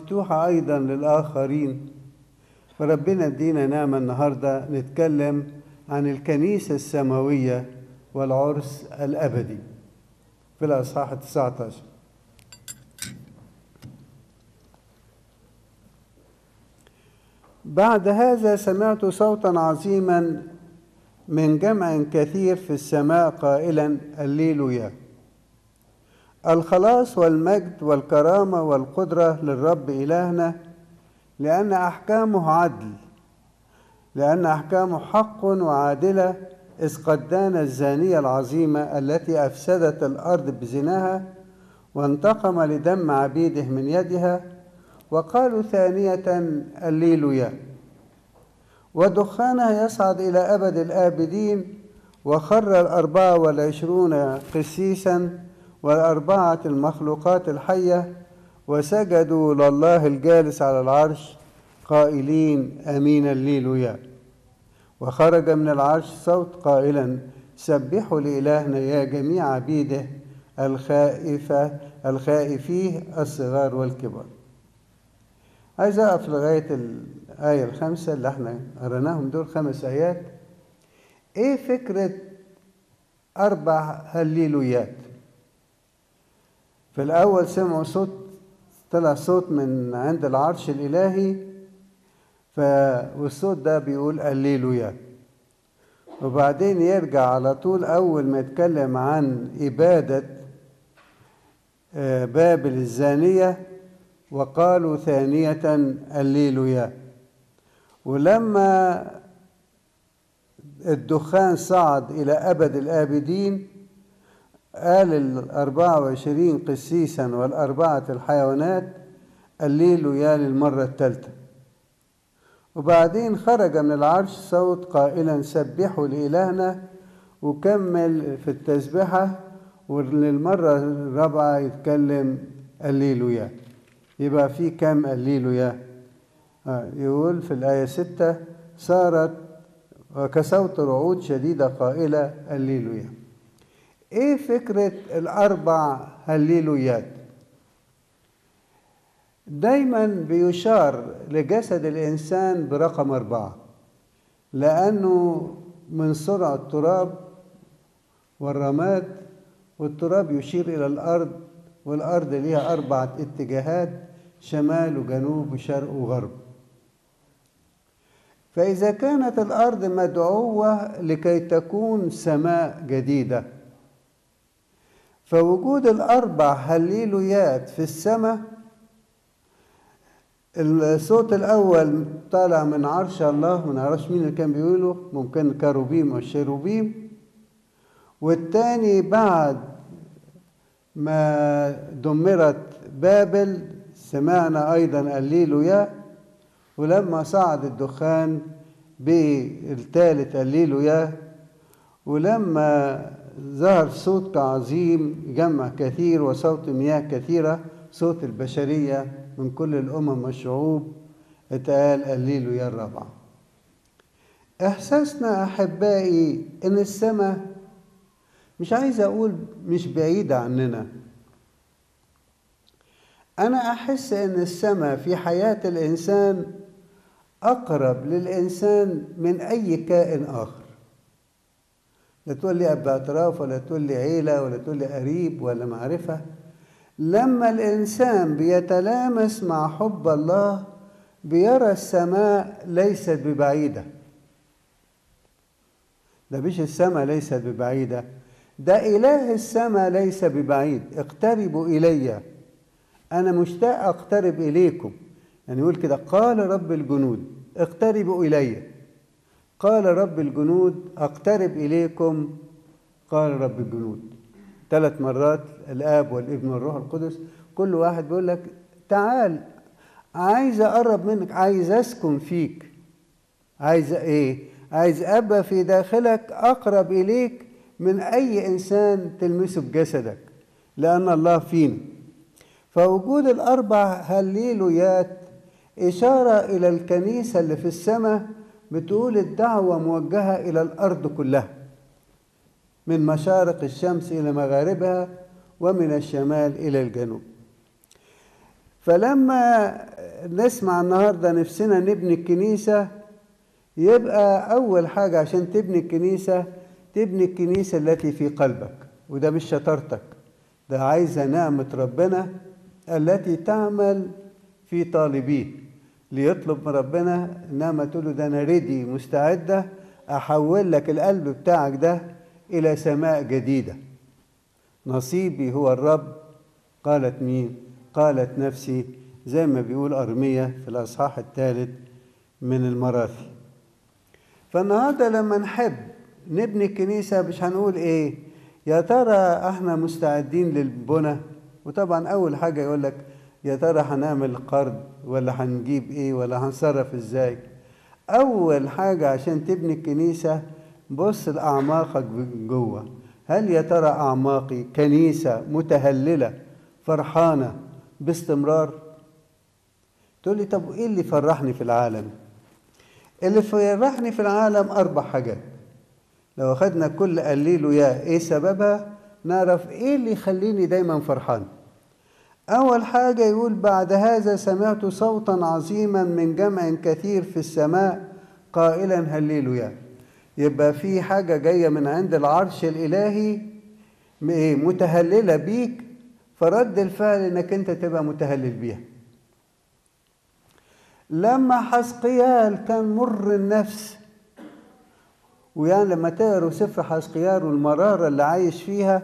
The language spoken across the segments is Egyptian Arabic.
مفتوحة أيضا للآخرين فربنا يدينا نعمة النهاردة نتكلم عن الكنيسة السماوية والعرس الأبدي في الأصحاح 19 بعد هذا سمعت صوتا عظيما من جمع كثير في السماء قائلا الليلويا الخلاص والمجد والكرامة والقدرة للرب إلهنا لأن أحكامه عدل لأن أحكامه حق وعادلة إذ قد دان الزانية العظيمة التي أفسدت الأرض بزناها وانتقم لدم عبيده من يدها وقالوا ثانية الليلويا ودخانها يصعد إلى أبد الآبدين وخر الأربعة والعشرون قسيسا والأربعة المخلوقات الحية وسجدوا لله الجالس على العرش قائلين أمين الليلويا وخرج من العرش صوت قائلا سبحوا لإلهنا يا جميع عبيده الخائفة الخائفيه الصغار والكبار عايز أقف لغاية الآية الخامسة اللي احنا قريناهم دول خمس آيات إيه فكرة أربع هليلويات في الأول سمعوا صوت طلع صوت من عند العرش الإلهي ف... والصوت ده بيقول هليلويا وبعدين يرجع على طول أول ما يتكلم عن إبادة بابل الزانية وقالوا ثانية الليلويا ولما الدخان صعد إلى أبد الآبدين قال الأربعة وعشرين قسيسا والأربعة الحيوانات الليلويا للمرة الثالثة وبعدين خرج من العرش صوت قائلا سبحوا لإلهنا وكمل في التسبحة وللمرة الرابعة يتكلم الليلويا يبقى في كم الليلويا آه يقول في الآية ستة صارت وكصوت رعود شديدة قائلة الليلويا ايه فكرة الأربع هليلويات دايما بيشار لجسد الإنسان برقم أربعة لأنه من سرعة التراب والرماد والتراب يشير إلى الأرض والأرض ليها أربعة اتجاهات شمال وجنوب وشرق وغرب فإذا كانت الأرض مدعوة لكي تكون سماء جديدة فوجود الأربع هليلويات في السماء الصوت الأول طالع من عرش الله ما نعرفش مين اللي كان بيقوله ممكن كروبيم أو الشيروبيم والتاني بعد ما دمرت بابل سمعنا أيضا الليلويا ولما صعد الدخان بالثالث الليلويا ولما ظهر صوت عظيم جمع كثير وصوت مياه كثيرة صوت البشرية من كل الأمم والشعوب اتقال الليلويا الرابعة إحساسنا أحبائي إن السماء مش عايز أقول مش بعيدة عننا أنا أحس إن السماء في حياة الإنسان أقرب للإنسان من أي كائن آخر لا تقول لي أب اعتراف ولا تقول لي عيلة ولا تقول لي قريب ولا معرفة لما الإنسان بيتلامس مع حب الله بيرى السماء ليست ببعيدة ده مش السماء ليست ببعيدة ده إله السماء ليس ببعيد اقتربوا إلي أنا مشتاق أقترب إليكم يعني يقول كده قال رب الجنود اقتربوا إلي قال رب الجنود أقترب إليكم قال رب الجنود ثلاث مرات الآب والابن والروح القدس كل واحد بيقول لك تعال عايز أقرب منك عايز أسكن فيك عايز إيه عايز أبقى في داخلك أقرب إليك من أي إنسان تلمسه بجسدك لأن الله فينا فوجود الأربع هليلويات إشارة إلى الكنيسة اللي في السماء بتقول الدعوة موجهة إلى الأرض كلها من مشارق الشمس إلى مغاربها ومن الشمال إلى الجنوب فلما نسمع النهارده نفسنا نبني الكنيسة يبقى أول حاجة عشان تبني الكنيسة تبني الكنيسة التي في قلبك وده مش شطارتك ده عايزة نعمة ربنا التي تعمل في طالبيه ليطلب من ربنا انما تقول له ده انا ريدي مستعده احول لك القلب بتاعك ده الى سماء جديده نصيبي هو الرب قالت مين قالت نفسي زي ما بيقول ارميه في الاصحاح الثالث من المراثي فالنهارده لما نحب نبني الكنيسه مش هنقول ايه يا ترى احنا مستعدين للبنى وطبعا اول حاجه يقول لك يا ترى هنعمل قرض ولا هنجيب ايه ولا هنصرف ازاي اول حاجه عشان تبني الكنيسه بص لاعماقك جوه هل يا ترى اعماقي كنيسه متهلله فرحانه باستمرار تقول لي طب ايه اللي فرحني في العالم اللي فرحني في العالم اربع حاجات لو اخدنا كل قليل يا ايه سببها نعرف ايه اللي يخليني دايما فرحان أول حاجة يقول بعد هذا سمعت صوتا عظيما من جمع كثير في السماء قائلا هللويا يبقى في حاجة جاية من عند العرش الإلهي متهللة بيك فرد الفعل انك انت تبقى متهلل بيها لما حسقيال كان مر النفس ويعني لما تقروا سفر حسقيال والمرارة اللي عايش فيها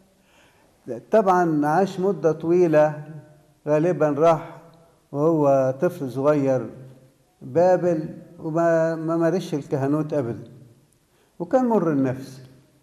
طبعا عاش مدة طويلة غالبا راح وهو طفل صغير بابل وما ما مارسش الكهنوت أبدا وكان مر النفس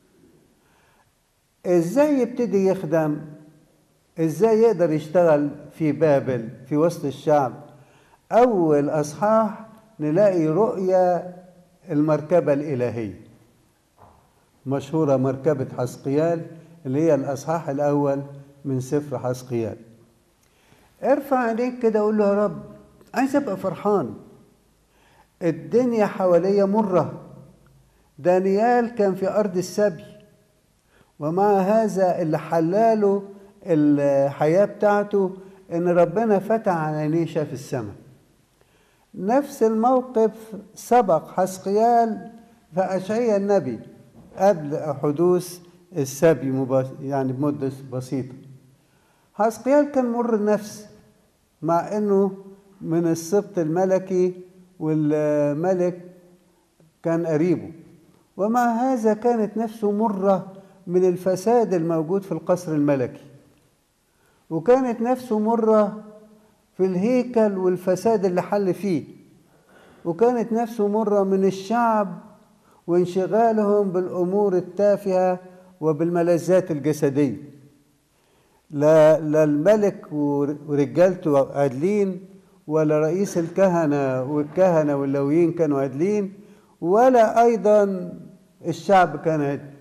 ازاي يبتدي يخدم ازاي يقدر يشتغل في بابل في وسط الشعب اول اصحاح نلاقي رؤيا المركبة الإلهية مشهورة مركبة حسقيال اللي هي الأصحاح الأول من سفر حسقيال ارفع عينيك كده قول له يا رب عايز أبقى فرحان الدنيا حواليا مرة دانيال كان في أرض السبي ومع هذا اللي حلاله الحياة بتاعته إن ربنا فتح عينيه شاف السماء نفس الموقف سبق حسقيال في أشعياء النبي قبل حدوث السبي يعني بمدة بسيطة حسقيال كان مر النفس مع انه من السبط الملكي والملك كان قريبه ومع هذا كانت نفسه مرة من الفساد الموجود في القصر الملكي وكانت نفسه مرة في الهيكل والفساد اللي حل فيه وكانت نفسه مرة من الشعب وانشغالهم بالأمور التافهة وبالملذات الجسدية لا, لا الملك ورجالته عادلين ولا رئيس الكهنة والكهنة واللويين كانوا عادلين ولا أيضا الشعب كان عادل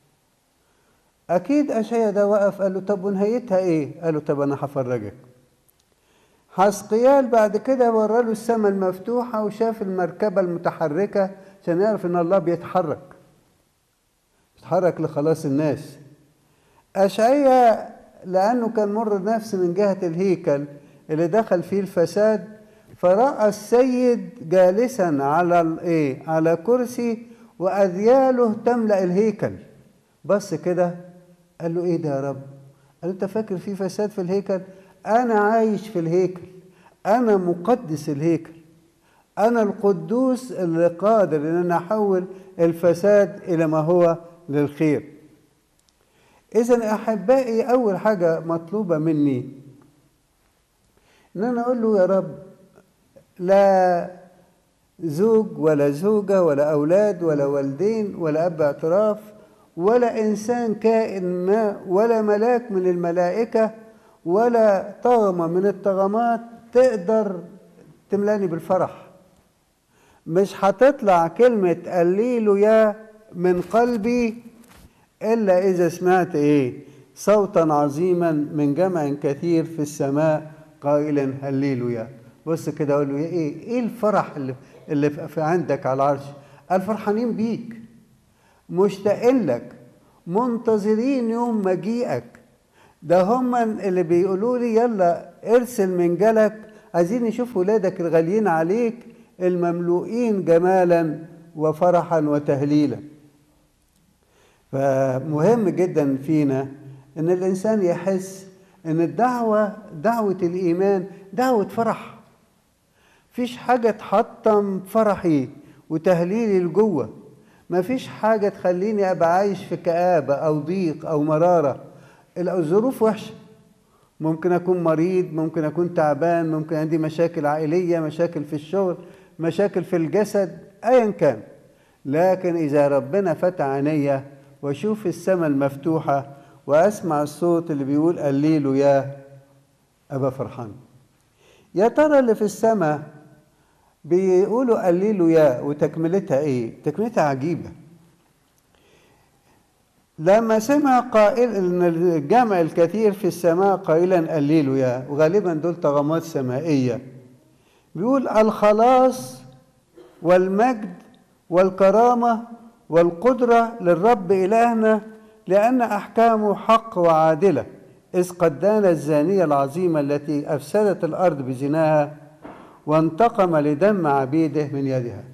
أكيد أشياء ده وقف قال له طب ونهايتها إيه؟ قال له طب أنا هفرجك حسقيال بعد كده ورى له السماء المفتوحة وشاف المركبة المتحركة عشان يعرف إن الله بيتحرك بيتحرك لخلاص الناس أشعيا لأنه كان مر نفس من جهة الهيكل اللي دخل فيه الفساد فرأى السيد جالسا على الايه على كرسي وأذياله تملأ الهيكل بص كده قال له ايه ده يا رب قال له انت فاكر في فساد في الهيكل انا عايش في الهيكل انا مقدس الهيكل انا القدوس اللي قادر ان انا احول الفساد الى ما هو للخير اذا احبائي اول حاجه مطلوبه مني ان انا اقول له يا رب لا زوج ولا زوجه ولا اولاد ولا والدين ولا اب اعتراف ولا انسان كائن ما ولا ملاك من الملائكه ولا طغمه من الطغمات تقدر تملاني بالفرح مش هتطلع كلمه قليله يا من قلبي الا اذا سمعت ايه صوتا عظيما من جمع كثير في السماء قائلا هللويا بص كده اقول له ايه ايه الفرح اللي اللي في عندك على العرش الفرحانين بيك مشتاقين لك منتظرين يوم مجيئك ده هم اللي بيقولوا لي يلا ارسل من جلك عايزين نشوف ولادك الغاليين عليك المملوئين جمالا وفرحا وتهليلا فمهم جدا فينا ان الانسان يحس ان الدعوه دعوه الايمان دعوه فرح فيش حاجه تحطم فرحي وتهليلي لجوه مفيش حاجه تخليني ابقى عايش في كابه او ضيق او مراره الظروف وحشه ممكن اكون مريض ممكن اكون تعبان ممكن عندي مشاكل عائليه مشاكل في الشغل مشاكل في الجسد ايا كان لكن اذا ربنا فتح عينيا واشوف السماء المفتوحه واسمع الصوت اللي بيقول قليله يا ابا فرحان يا ترى اللي في السماء بيقولوا قليله يا وتكملتها ايه تكملتها عجيبه لما سمع قائل ان الجمع الكثير في السماء قائلا قليله يا وغالبا دول طغمات سمائيه بيقول الخلاص والمجد والكرامه والقدره للرب الهنا لان احكامه حق وعادله اذ قد دان الزانيه العظيمه التي افسدت الارض بزناها وانتقم لدم عبيده من يدها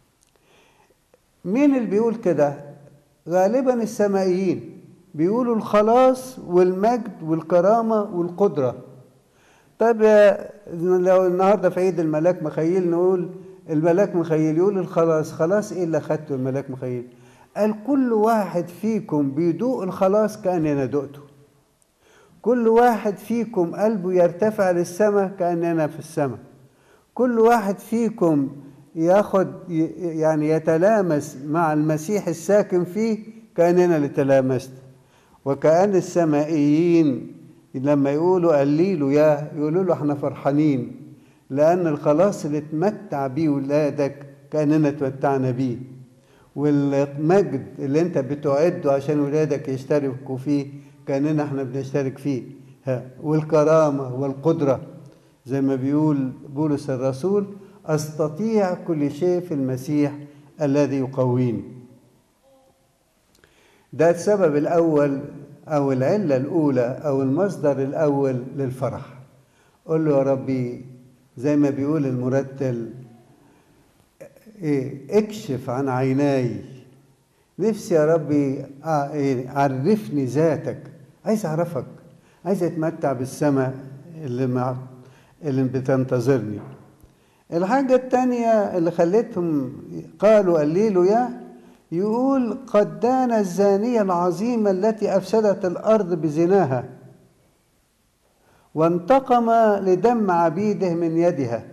مين اللي بيقول كده غالبا السمائيين بيقولوا الخلاص والمجد والكرامة والقدرة طيب لو النهارده في عيد الملاك مخيل نقول الملاك مخيل يقول الخلاص خلاص ايه اللي اخدته الملاك مخيل قال كل واحد فيكم بيدوق الخلاص كأني انا دقته كل واحد فيكم قلبه يرتفع للسماء كأني انا في السماء كل واحد فيكم ياخد يعني يتلامس مع المسيح الساكن فيه كأننا اللي تلامست وكأن السمائيين لما يقولوا قليلوا يا يقولوا له احنا فرحانين لأن الخلاص اللي تمتع بيه ولادك كأننا تمتعنا بيه والمجد اللي انت بتعده عشان ولادك يشتركوا فيه كأننا احنا بنشترك فيه ها والكرامة والقدرة زي ما بيقول بولس الرسول استطيع كل شيء في المسيح الذي يقويني ده السبب الاول او العله الاولى او المصدر الاول للفرح قل له يا ربي زي ما بيقول المرتل إيه اكشف عن عيناي نفسي يا ربي آه إيه عرفني ذاتك عايز اعرفك عايز اتمتع بالسماء اللي مع اللي بتنتظرني الحاجة التانية اللي خلتهم قالوا قليلوا يا يقول قد دان الزانية العظيمة التي أفسدت الأرض بزناها وانتقم لدم عبيده من يدها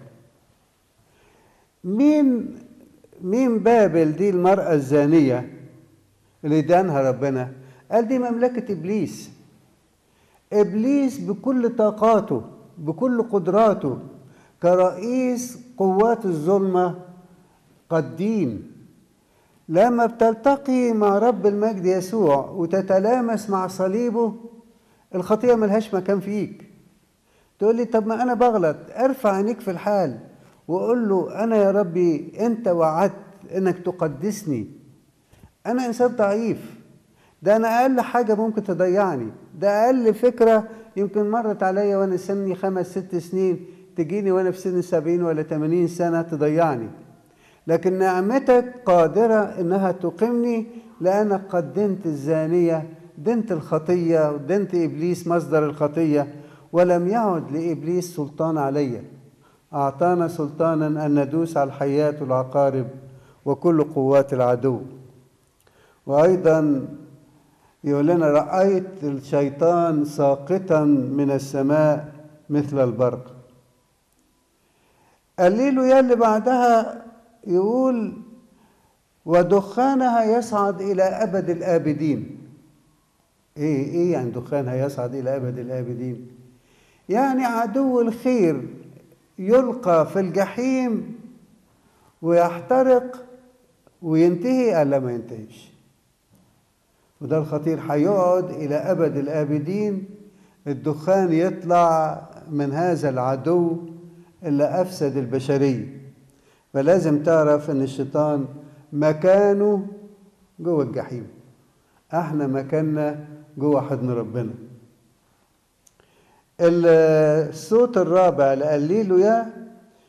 مين مين بابل دي المرأة الزانية اللي دانها ربنا قال دي مملكة إبليس إبليس بكل طاقاته بكل قدراته كرئيس قوات الظلمة قد دين لما بتلتقي مع رب المجد يسوع وتتلامس مع صليبه الخطية ملهاش مكان فيك تقول لي طب ما أنا بغلط ارفع عينيك في الحال وقول له أنا يا ربي أنت وعدت إنك تقدسني أنا إنسان ضعيف ده أنا أقل حاجة ممكن تضيعني ده أقل فكرة يمكن مرت عليا وأنا سني خمس ست سنين تجيني وانا في سن سبعين ولا تمانين سنة تضيعني لكن نعمتك قادرة انها تقيمني لانك قدمت الزانية دنت الخطية ودنت ابليس مصدر الخطية ولم يعد لابليس سلطان علي اعطانا سلطانا ان ندوس على الحياة والعقارب وكل قوات العدو وايضا يقول لنا رأيت الشيطان ساقطا من السماء مثل البرق قليله يا اللي بعدها يقول ودخانها يصعد إلى أبد الآبدين إيه إيه يعني دخانها يصعد إلى أبد الآبدين يعني عدو الخير يلقى في الجحيم ويحترق وينتهي ألا ما ينتهيش وده الخطير هيقعد إلى أبد الآبدين الدخان يطلع من هذا العدو اللي أفسد البشرية فلازم تعرف إن الشيطان مكانه جوه الجحيم احنا مكاننا جوه حضن ربنا الصوت الرابع لقليله يا